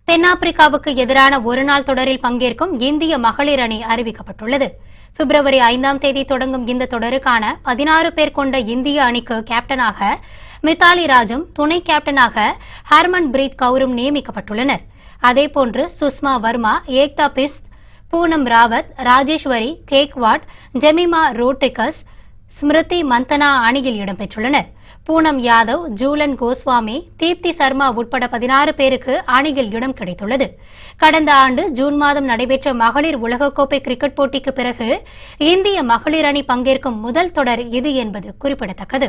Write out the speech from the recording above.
தென்னாப்பிரிக்காவுக்கு எதிரான ஒருநாள் தொடரில் பங்கேற்கும் இந்திய மகளிர் அணி அறிவிக்கப்பட்டுள்ளது பிப்ரவரி ஐந்தாம் தேதி தொடங்கும் இந்த தொடருக்கான பதினாறு பேர் கொண்ட இந்திய அணிக்கு கேப்டனாக மித்தாலி ராஜும் துணை கேப்டனாக ஹர்மன் பிரீத் கவுரும் நியமிக்கப்பட்டுள்ளனர் அதேபோன்று சுஷ்மா வர்மா ஏக்தா பிஸ் பூனம் ராவத் ராஜேஸ்வரி கேக்வாட் ஜெமிமா ரோட்ரிகஸ் ஸ்மிருதி மந்தனா அணியில் இடம்பெற்றுள்ளனர் பூனம் யாதவ் ஜூலன் கோஸ்வாமி தீப்தி சர்மா உட்பட பதினாறு பேருக்கு அணியில் இடம் கிடைத்துள்ளது கடந்த ஆண்டு ஜூன் மாதம் நடைபெற்ற மகளிர் உலகக்கோப்பை கிரிக்கெட் போட்டிக்கு பிறகு இந்திய மகளிர் அணி பங்கேற்கும் முதல் தொடர் இது என்பது குறிப்பிடத்தக்கது